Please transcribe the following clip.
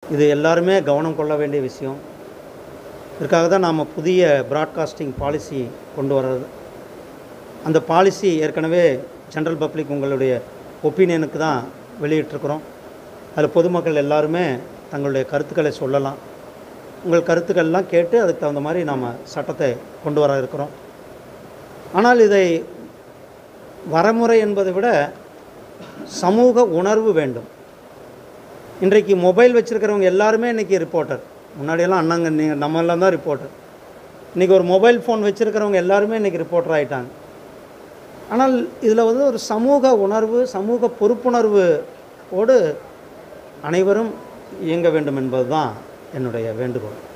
இது எல்லாருமே கவனம் கொள்ள வேண்டிய விஷயம் இதற்காக தான் நாம் புதிய ப்ராட்காஸ்டிங் பாலிசி கொண்டு வர்றது அந்த பாலிசி ஏற்கனவே ஜென்ரல் பப்ளிக் உங்களுடைய ஒப்பீனியனுக்கு தான் வெளியிட்டிருக்கிறோம் அதில் பொதுமக்கள் எல்லாருமே தங்களுடைய கருத்துக்களை சொல்லலாம் உங்கள் கருத்துக்கள்லாம் கேட்டு அதுக்கு தகுந்த மாதிரி நாம் சட்டத்தை கொண்டு வர இருக்கிறோம் ஆனால் இதை வரமுறை என்பதை விட சமூக உணர்வு வேண்டும் இன்றைக்கு மொபைல் வச்சுருக்கிறவங்க எல்லாருமே இன்றைக்கி ரிப்போர்ட்டர் முன்னாடியெல்லாம் அண்ணங்க நீங்கள் நம்மெல்லாம் தான் ரிப்போர்ட்டர் இன்றைக்கி ஒரு மொபைல் ஃபோன் வச்சுருக்கிறவங்க எல்லாருமே இன்றைக்கி ரிப்போர்ட்டர் ஆகிட்டாங்க ஆனால் இதில் வந்து ஒரு சமூக உணர்வு சமூக பொறுப்புணர்வு ஓடு அனைவரும் இயங்க வேண்டும் என்பது தான் என்னுடைய வேண்டுகோள்